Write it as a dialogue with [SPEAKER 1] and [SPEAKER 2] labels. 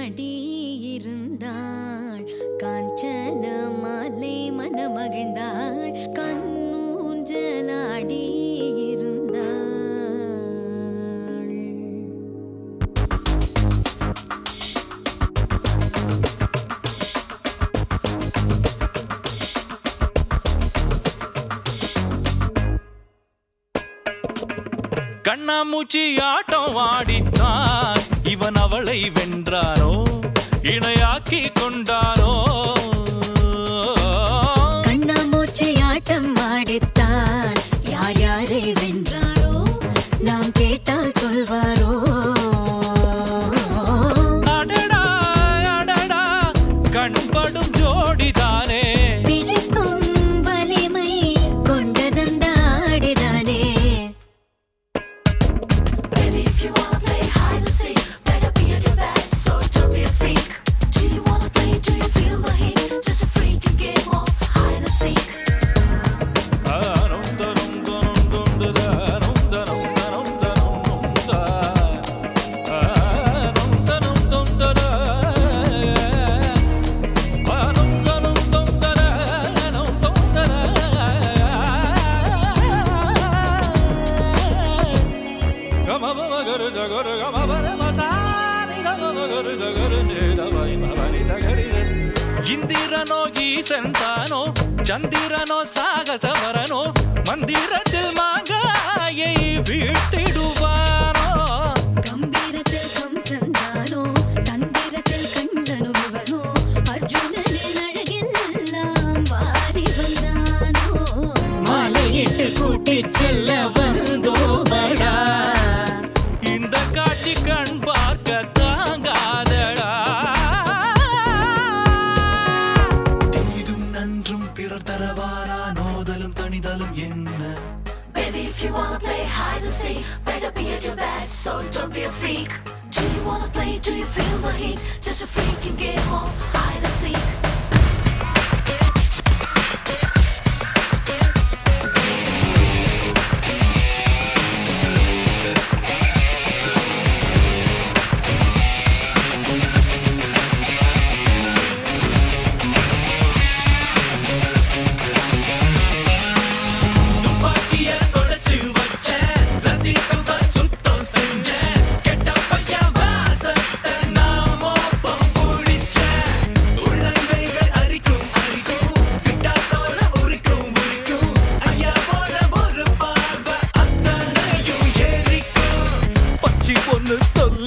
[SPEAKER 1] ஊஞ்சலாடி இருந்தாள் காஞ்சன மாலை மனமகிழ்ந்தாள் கண்ணூஞ்சலாடி இருந்தாள்
[SPEAKER 2] கண்ணாமூச்சி ஆட்டம் ஆடித்தான் இவன் அவளை வென்றானோ இணையாக்கி கொண்டானோ
[SPEAKER 1] கண்ணாமூச்சி ஆட்டம் ஆடித்தான் யார் யாரை வென்றாரோ நாம் கேட்டால் சொல்வாரோ
[SPEAKER 2] அடடா அடடா கண்படும் ஜோடிதானே
[SPEAKER 1] பிரிக்கும் வலிமை கொண்டதந்த ஆடிதானே
[SPEAKER 3] Baby, if you wanna play hide and seek, better be at your best, so don't be a freak. Do you wanna play? Do you feel the heat? Just a freaking game of hide and seek.
[SPEAKER 2] இந்திரனோ ஈசன்தானோ சந்திரனோ சாகசவரனோ மந்திரத்தில் மாங்காயை வீழ்த்திடுவானோ
[SPEAKER 1] கம்பீரத்தில் கம்சந்தானோ தந்திரத்தில் கண்டனு இவனோ அர்ஜுனனின் அழகெல்லாம் வாரி வந்தானோ மாலையிட்டு கூட்டிச் செல்ல வந்தோபடா
[SPEAKER 2] இந்த காட்சி கண் பார்க்க தாங்காதடா தீதும் நன்றும் பிறர் தரவாரா நோதலும் தனிதலும் என்ன
[SPEAKER 3] Baby, if you wanna play hide and seek, better be at your best, so don't be a freak. Do you wanna play? Do you feel the heat? Just a freaking game of hide and seek.
[SPEAKER 2] துப்பாக்கிய தொலைச்சு வச்சேன் ரத்திக்கம்ப சுத்தம் செஞ்சேன் கெட்ட பையன் வாசத்தை நான் மோப்பம் புடிச்சேன் உள்ளங்கைகள் அரிக்கும் அரிக்கும் விட்டாத்தோட உரிக்கும் உரிக்கும் ஐயா போல ஒரு பார்வை அத்தனையும் எரிக்கும் பச்சி பொண்ணு சொல்ல